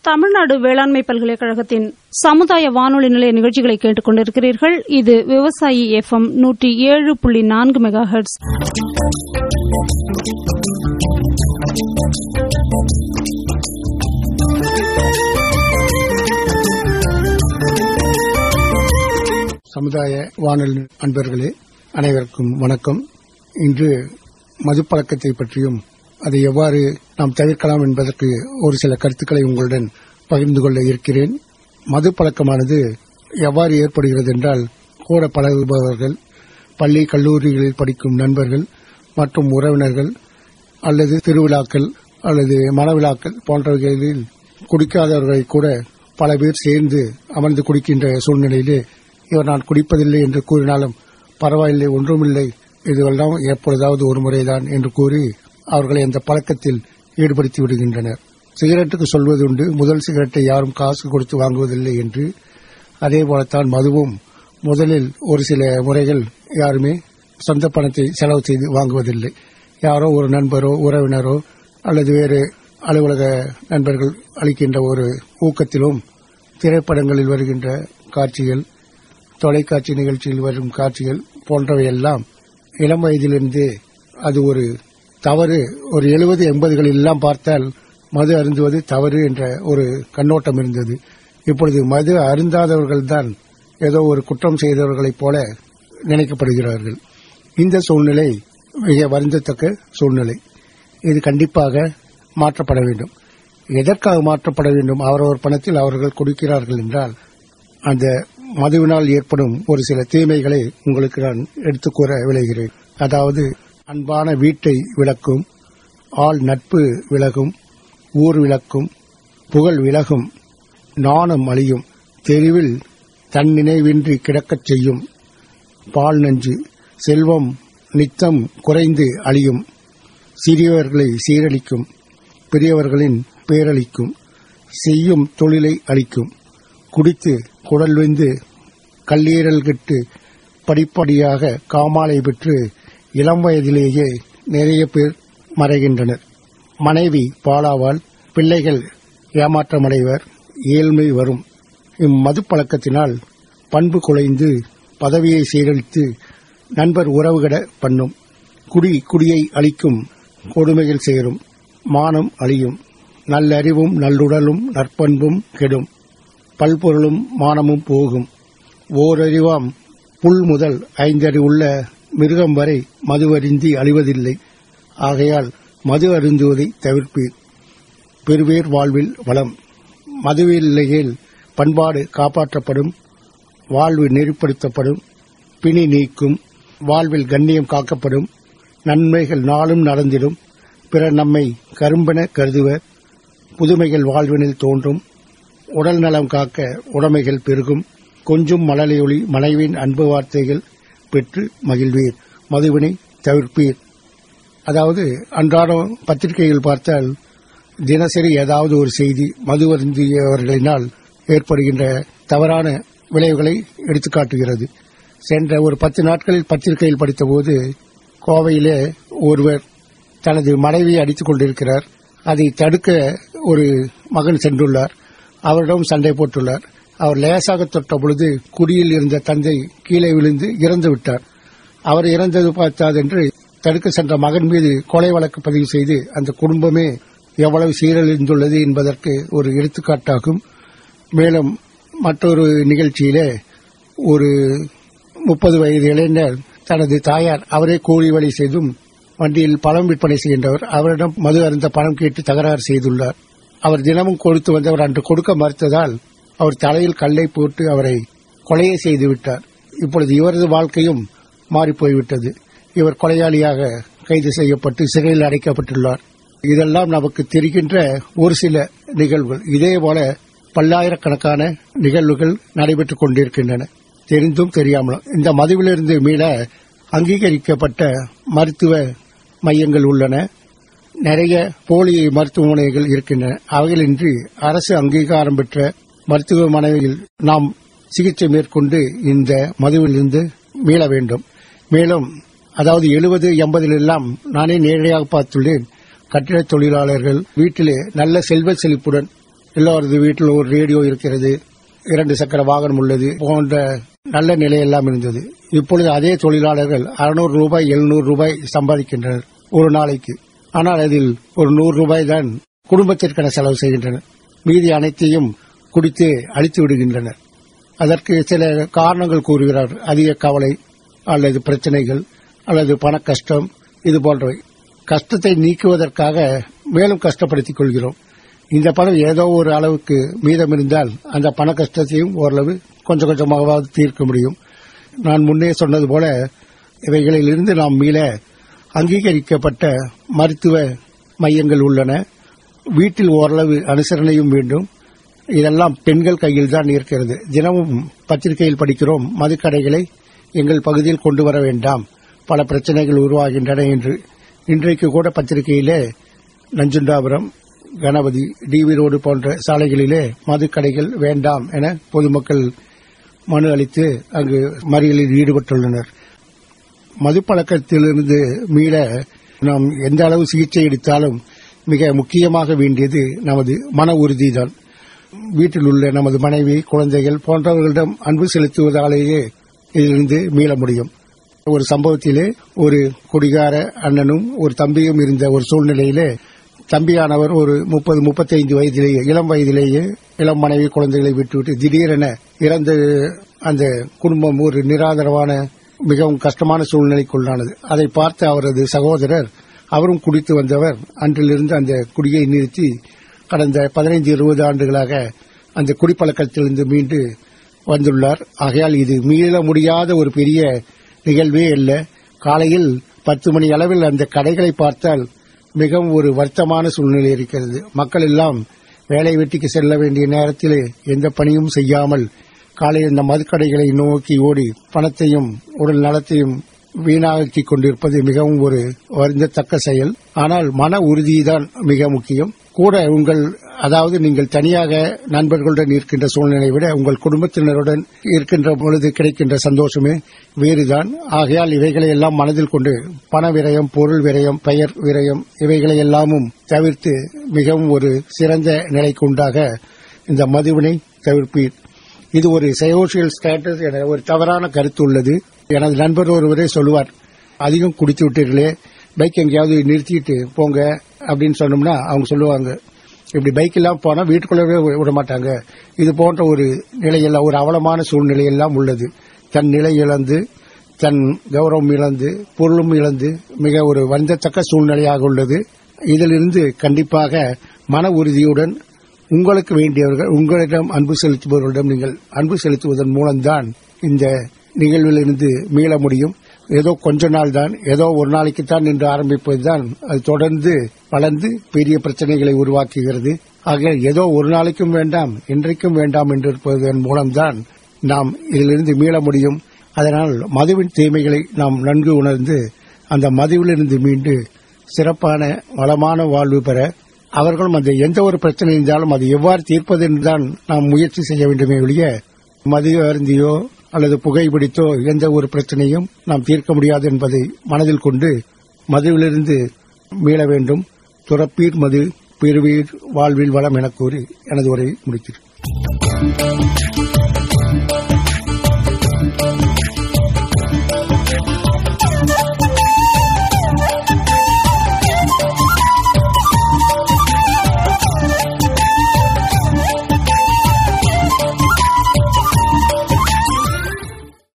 தமிழ்நாடு வேளாண்மை பல்கலைக்கழகத்தின் சமுதாய வானொலி நிலைய நிகழ்ச்சிகளை கேட்டுக் கொண்டிருக்கிறீர்கள் இது விவசாயி எஃப்எம் நூற்றி ஏழு புள்ளி நான்கு மெகா ஹெர்ட்ஸ் சமுதாய வானொலி அன்பர்களே அனைவருக்கும் வணக்கம் இன்று மதுப்பழக்கத்தை பற்றியும் அதை எவ்வாறு நாம் தவிர்க்கலாம் என்பதற்கு ஒரு சில கருத்துக்களை உங்களுடன் பகிர்ந்து கொள்ள இருக்கிறேன் மது பழக்கமானது எவ்வாறு ஏற்படுகிறது என்றால் கூட பழகுபவர்கள் பள்ளி கல்லூரிகளில் படிக்கும் நண்பர்கள் மற்றும் உறவினர்கள் அல்லது திருவிழாக்கள் அல்லது மணவிழாக்கள் போன்றவைகளில் குடிக்காதவர்களை கூட பல பேர் சேர்ந்து அமர்ந்து குடிக்கின்ற சூழ்நிலையிலே இவர் நான் குடிப்பதில்லை என்று கூறினாலும் பரவாயில்லை ஒன்றுமில்லை இதுவெல்லாம் எப்பொழுதாவது ஒரு முறைதான் என்று கூறி அவர்களை அந்த பழக்கத்தில் ஈடுபடுத்தி விடுகின்றனர் சிகரெட்டுக்கு சொல்வது உண்டு முதல் சிகரெட்டை யாரும் காசு கொடுத்து வாங்குவதில்லை என்று அதே போலத்தான் மதுவும் முதலில் ஒரு சில முறைகள் யாருமே சொந்த பணத்தை செலவு செய்து வாங்குவதில்லை யாரோ ஒரு நண்பரோ உறவினரோ அல்லது வேறு அலுவலக நண்பர்கள் அளிக்கின்ற ஒரு ஊக்கத்திலும் திரைப்படங்களில் வருகின்ற காட்சிகள் தொலைக்காட்சி நிகழ்ச்சியில் வரும் காட்சிகள் போன்றவையெல்லாம் இளம் வயதிலிருந்தே அது ஒரு தவறு ஒரு எழுபது எண்பதுகளில் எல்லாம் பார்த்தால் மது அருந்துவது தவறு என்ற ஒரு கண்ணோட்டம் இருந்தது இப்பொழுது மது அருந்தாதவர்கள்தான் ஏதோ ஒரு குற்றம் செய்தவர்களைப் போல நினைக்கப்படுகிறார்கள் இந்த சூழ்நிலை மிக வருந்தத்தக்க சூழ்நிலை இது கண்டிப்பாக மாற்றப்பட வேண்டும் எதற்காக மாற்றப்பட வேண்டும் அவரவர் பணத்தில் அவர்கள் கொடுக்கிறார்கள் என்றால் அந்த மதுவினால் ஏற்படும் ஒரு சில தீமைகளை உங்களுக்கு நான் எடுத்துக் கூற விளைகிறேன் அதாவது அன்பான வீட்டை விளக்கும் ஆள் நட்பு விலகும் ஊர் விளக்கும் புகழ் விலகும் நாணம் அழியும் தெருவில் தன் நினைவின்றி கிடக்கச் செய்யும் பால் நஞ்சு செல்வம் நித்தம் குறைந்து அழியும் சிறியவர்களை சீரழிக்கும் பெரியவர்களின் பேரழிக்கும் செய்யும் தொழிலை அளிக்கும் குடித்து குடல் வெந்து கல்லீரல் கெட்டு படிப்படியாக காமாலை பெற்று இளம் வயதிலேயே நிறைய பேர் மறைகின்றனர் மனைவி பாலாவால் பிள்ளைகள் ஏமாற்றமடைவர் ஏழ்மை வரும் இம்மது பழக்கத்தினால் பண்பு குலைந்து பதவியை சீரழித்து நண்பர் உறவுகட பண்ணும் குடி குடியை அளிக்கும் கொடுமைகள் சேரும் மானம் அழியும் நல்லறிவும் நல்லுடலும் நற்பண்பும் கெடும் பல்பொருளும் மானமும் போகும் ஓரறிவாம் புல் முதல் ஐந்தறிவுள்ள மிருகம் வரை மதுவருந்தி அழிவதில்லை ஆகையால் மது அருந்துவதை தவிர்ப்பீர் பெருவேர் வாழ்வில் வளம் மதுவில்லையில் பண்பாடு காப்பாற்றப்படும் வாழ்வு நெறிப்படுத்தப்படும் பிணி நீக்கும் வாழ்வில் கண்ணியம் காக்கப்படும் நன்மைகள் நாளும் நடந்திடும் பிறர் நம்மை கரும்பென கருதுவர் புதுமைகள் வாழ்வினில் தோன்றும் உடல் நலம் காக்க உடைமைகள் பெருகும் கொஞ்சம் மழலையொளி மனைவியின் அன்பு வார்த்தைகள் பெற்று மகிழ்வீர் மதுவினை தவிர்ப்பீர் அதாவது அன்றாடம் பத்திரிகைகள் பார்த்தால் தினசரி ஏதாவது ஒரு செய்தி மதுவருந்தியவர்களினால் ஏற்படுகின்ற தவறான விளைவுகளை எடுத்துக்காட்டுகிறது சென்ற ஒரு பத்து நாட்களில் பத்திரிகையில் படித்தபோது கோவையிலே ஒருவர் தனது மனைவியை அடித்துக் கொண்டிருக்கிறார் அதை தடுக்க ஒரு மகன் சென்றுள்ளார் அவரிடம் சண்டை போட்டுள்ளார் அவர் லேசாக தொட்ட பொழுது குடியில் இருந்த தந்தை கீழே விழுந்து இறந்து விட்டார் அவர் இறந்தது பார்த்தாதென்று தடுக்க சென்ற மகன் மீது கொலை வழக்கு பதிவு செய்து அந்த குடும்பமே எவ்வளவு சீரழிந்துள்ளது என்பதற்கு ஒரு எடுத்துக்காட்டாகும் மேலும் மற்றொரு நிகழ்ச்சியிலே ஒரு முப்பது வயது இளைஞர் தனது தாயார் அவரே கூலி வேலை செய்தும் வண்டியில் பழம் விற்பனை செய்கின்றவர் அவரிடம் மது அருந்த பணம் கேட்டு தகராறு செய்துள்ளார் அவர் தினமும் கொடுத்து வந்தவர் அன்று கொடுக்க மறுத்ததால் அவர் தலையில் கல்லை போட்டு அவரை கொலையை செய்து விட்டார் இப்பொழுது இவரது வாழ்க்கையும் மாறிப்போய்விட்டது இவர் கொலையாளியாக கைது செய்யப்பட்டு சிறையில் அடைக்கப்பட்டுள்ளார் இதெல்லாம் நமக்கு தெரிகின்ற ஒரு சில நிகழ்வுகள் இதேபோல பல்லாயிரக்கணக்கான நிகழ்வுகள் நடைபெற்றுக் கொண்டிருக்கின்றன தெரிந்தும் தெரியாமலும் இந்த மதுவிலிருந்து மீள அங்கீகரிக்கப்பட்ட மருத்துவ மையங்கள் உள்ளன நிறைய போலி மருத்துவமனைகள் இருக்கின்றன அவைகளின்றி அரசு அங்கீகாரம் பெற்ற மருத்துவமனையில் நாம் சிகிச்சை மேற்கொண்டு இந்த மதுவிலிருந்து மீள வேண்டும் மேலும் அதாவது எழுபது எண்பதில் எல்லாம் நானே நேரடியாக பார்த்துள்ளேன் கட்டிட தொழிலாளர்கள் வீட்டிலே நல்ல செல்வ செழிப்புடன் எல்லோரது வீட்டில் ஒரு ரேடியோ இருக்கிறது இரண்டு சக்கர வாகனம் உள்ளது போன்ற நல்ல நிலையெல்லாம் இருந்தது இப்பொழுது அதே தொழிலாளர்கள் அறுநூறு ரூபாய் எழுநூறு ரூபாய் சம்பாதிக்கின்றனர் ஒரு நாளைக்கு ஆனால் அதில் ஒரு நூறு ரூபாய் தான் குடும்பத்திற்கென செலவு செய்கின்றனர் மீதி அனைத்தையும் குடித்து அழித்து விடுகின்றனர் அதற்கு சில காரணங்கள் கூறுகிறார் அதிக கவலை அல்லது பிரச்சனைகள் அல்லது பண கஷ்டம் இது போன்றவை கஷ்டத்தை நீக்குவதற்காக மேலும் கஷ்டப்படுத்திக் கொள்கிறோம் இந்த பணம் ஏதோ ஒரு அளவுக்கு மீதம் இருந்தால் அந்த பண கஷ்டத்தையும் ஓரளவு கொஞ்சம் கொஞ்சமாகவாவது தீர்க்க முடியும் நான் முன்னே சொன்னது போல இவைகளிலிருந்து நாம் மீள அங்கீகரிக்கப்பட்ட மருத்துவ மையங்கள் உள்ளன வீட்டில் ஓரளவு அனுசரணையும் வேண்டும் இதெல்லாம் பெண்கள் கையில் தான் இருக்கிறது தினமும் பத்திரிகையில் படிக்கிறோம் மதுக்கடைகளை எங்கள் பகுதியில் கொண்டு வர வேண்டாம் பல பிரச்சனைகள் உருவாகின்றன என்று இன்றைக்கு கூட பத்திரிகையிலே நஞ்சுண்டாபுரம் கணபதி டிவி ரோடு போன்ற சாலைகளிலே மதுக்கடைகள் வேண்டாம் என பொதுமக்கள் மனு அளித்து அங்கு மறியலில் ஈடுபட்டுள்ளனர் மதுப்பழக்கத்திலிருந்து மீள நாம் எந்த அளவு சிகிச்சை எடுத்தாலும் மிக முக்கியமாக வேண்டியது நமது மன உறுதிதான் வீட்டில் உள்ள நமது மனைவி குழந்தைகள் போன்றவர்களிடம் அன்பு செலுத்துவதாலேயே இதிலிருந்து மீள முடியும் ஒரு சம்பவத்திலே ஒரு குடிகார அண்ணனும் ஒரு தம்பியும் இருந்த ஒரு சூழ்நிலையிலே தம்பியானவர் ஒரு முப்பது முப்பத்தைந்து வயதிலேயே இளம் வயதிலேயே இளம் மனைவி குழந்தைகளை விட்டுவிட்டு திடீரென இறந்த அந்த குடும்பம் ஒரு நிராதரவான மிகவும் கஷ்டமான சூழ்நிலைக்குள்ளானது அதை பார்த்த அவரது சகோதரர் அவரும் குடித்து வந்தவர் அன்றிலிருந்து அந்த குடியை நிறுத்தி கடந்த பதினைந்து இருபது ஆண்டுகளாக அந்த குடிப்பழக்கத்திலிருந்து மீண்டு வந்துள்ளார் ஆகையால் இது மீள முடியாத ஒரு பெரிய நிகழ்வே அல்ல காலையில் பத்து மணி அளவில் அந்த கடைகளை பார்த்தால் மிகவும் ஒரு வருத்தமான சூழ்நிலை இருக்கிறது மக்கள் எல்லாம் வேலை வெட்டிக்கு செல்ல வேண்டிய நேரத்தில் எந்த பணியும் செய்யாமல் காலையில் இந்த மதுக்கடைகளை நோக்கி ஓடி பணத்தையும் உடல் நலத்தையும் வீணாக்கிக் கொண்டிருப்பது மிகவும் ஒரு வருந்தத்தக்க செயல் ஆனால் மன உறுதிதான் மிக முக்கியம் கூட உங்கள் அதாவது நீங்கள் தனியாக நண்பர்களுடன் இருக்கின்ற சூழ்நிலையை விட உங்கள் குடும்பத்தினருடன் இருக்கின்ற பொழுது கிடைக்கின்ற சந்தோஷமே வேறுதான் ஆகையால் இவைகளை எல்லாம் மனதில் கொண்டு பண விரயம் பொருள் விரயம் பெயர் விரயம் இவைகளை எல்லாமும் தவிர்த்து மிகவும் ஒரு சிறந்த நிலைக்கு உண்டாக இந்த மதுவினை தவிர்ப்பீர் இது ஒரு சோசியல் ஸ்டேட்டஸ் என ஒரு தவறான கருத்து உள்ளது எனது நண்பர் ஒருவரே சொல்லுவார் அதிகம் குடித்து விட்டீர்களே பைக் எங்கேயாவது நிறுத்திட்டு போங்க அப்படின்னு சொன்னோம்னா அவங்க சொல்லுவாங்க இப்படி பைக் எல்லாம் போனா வீட்டுக்குள்ளவே விட மாட்டாங்க இது போன்ற ஒரு நிலையெல்லாம் ஒரு அவலமான சூழ்நிலை எல்லாம் உள்ளது தன் நிலை இழந்து தன் கௌரவம் இழந்து பொருளும் இழந்து மிக ஒரு வருந்தத்தக்க சூழ்நிலையாக உள்ளது இதிலிருந்து கண்டிப்பாக மன உறுதியுடன் உங்களுக்கு வேண்டியவர்கள் உங்களிடம் அன்பு செலுத்துபவர்களிடம் நீங்கள் அன்பு செலுத்துவதன் மூலம்தான் இந்த நிகழ்விலிருந்து மீள முடியும் ஏதோ கொஞ்ச நாள் தான் ஏதோ ஒரு நாளைக்குத்தான் என்று ஆரம்பிப்பதுதான் அது தொடர்ந்து வளர்ந்து பெரிய பிரச்சனைகளை உருவாக்குகிறது ஆக ஏதோ ஒரு நாளைக்கும் வேண்டாம் இன்றைக்கும் வேண்டாம் என்று இருப்பதன் மூலம்தான் நாம் இதிலிருந்து மீள முடியும் அதனால் மதுவின் தீமைகளை நாம் நன்கு உணர்ந்து அந்த மதுவிலிருந்து மீண்டு சிறப்பான வளமான வாழ்வு பெற அவர்களும் அந்த எந்த ஒரு பிரச்சனை இருந்தாலும் அது எவ்வாறு தீர்ப்பது என்றுதான் நாம் முயற்சி செய்ய வேண்டுமே ஒழிய மது அருந்தியோ அல்லது புகைப்பிடித்தோ எந்த ஒரு பிரச்சனையும் நாம் தீர்க்க முடியாது என்பதை மனதில் கொண்டு மதுவிலிருந்து மீள வேண்டும் துறப்பீர் மது பெருவீர் வாழ்வில் வளம் என கூறி எனது உரையை முடிக்கிறேன்